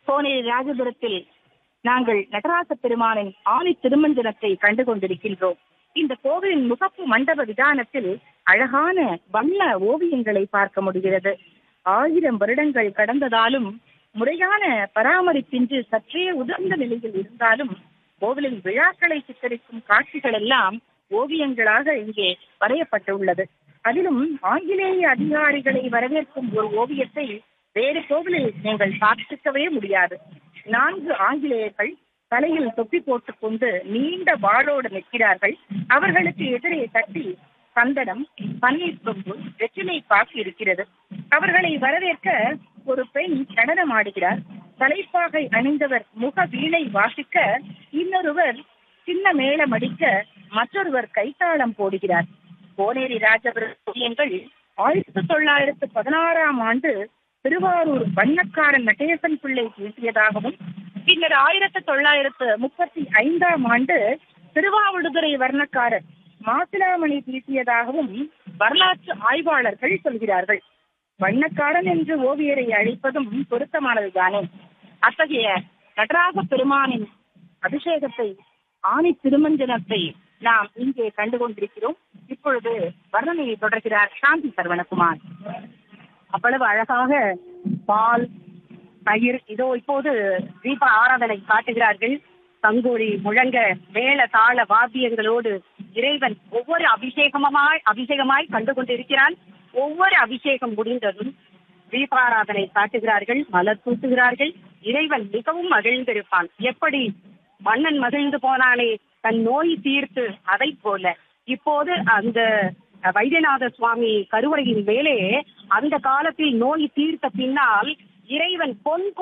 கோனேரி ராஜபுரத்தில் நாங்கள் நடராச பெருமானின் ஆணி திருமஞ்சனத்தை கண்டு கொண்டிருக்கின்றோம் இந்த கோவிலின் முகப்பு மண்டப விதானத்தில் அழகான வண்ண ஓவியங்களை பார்க்க முடிகிறது ஆயிரம் வருடங்கள் கடந்ததாலும் முறையான பராமரிப்பின்றி சற்றே உதிர்ந்த நிலையில் இருந்தாலும் கோவிலின் விழாக்களை சித்தரிக்கும் காட்சிகள் எல்லாம் ஓவியங்களாக இங்கே வரையப்பட்டுள்ளது அதிலும் ஆங்கிலேய அதிகாரிகளை வரவேற்கும் ஒரு ஓவியத்தை வேறு கோவிலில் நீங்கள் பார்த்திருக்கவே முடியாது நான்கு ஆங்கிலேயர்கள் தலையில் தொப்பி போட்டுக் கொண்டு நீண்ட வாளோடு நிற்கிறார்கள் அவர்களுக்கு எதிரே தட்டி சந்தனம் பன்னீர் சொம்பு வெற்றிலை பாக்கு இருக்கிறது அவர்களை வரவேற்க ஒரு பெண் நடனம் ஆடுகிறார் தலைப்பாகை அணிந்தவர் முக வீணை வாசிக்க இன்னொருவர் சின்ன மேளம் அடிக்க மற்றொருவர் கைத்தாளம் போடுகிறார் கோனேரி ராஜபுரங்கள் ஆயிரத்தி தொள்ளாயிரத்து பதினாறாம் ஆண்டு திருவாரூர் வண்ணக்காரன் நடேசன் பிள்ளை பேசியதாகவும் பின்னர் ஆயிரத்தி தொள்ளாயிரத்து முப்பத்தி ஐந்தாம் ஆண்டு திருவாவடுதுறை வர்ணக்காரர் மாசிலாமணி பேசியதாகவும் வரலாற்று ஆய்வாளர்கள் சொல்கிறார்கள் வண்ணக்காரன் என்று ஓவியரை அழைப்பதும் பொருத்தமானதுதானே அத்தகைய நடராஜ பெருமானின் அபிஷேகத்தை ஆணி திருமஞ்சனத்தை நாம் இங்கே கண்டு கொண்டிருக்கிறோம் இப்பொழுது வர்ணனையை தொடர்கிறார் சாந்தி சரவணகுமார் அவ்வளவு அழகாக பால் தயிர் இதோ இப்போது தீப ஆராதனை காட்டுகிறார்கள் தங்கோரி முழங்க மேள தாள வாத்தியங்களோடு இறைவன் ஒவ்வொரு அபிஷேகமாய் அபிஷேகமாய் கண்டு கொண்டிருக்கிறான் ஒவ்வொரு அபிஷேகம் முடிந்ததும் தீபாராதனை காட்டுகிறார்கள் மலர் தூட்டுகிறார்கள் இறைவன் மிகவும் மகிழ்ந்திருப்பான் எப்படி மன்னன் மகிழ்ந்து போனானே தன் நோய் தீர்த்து அதை போல இப்போது அந்த வைத்தியநாத சுவாமி கருவறையின் மேலே அந்த காலத்தில் நோய் தீர்த்த பின்னால் இறைவன் பொன்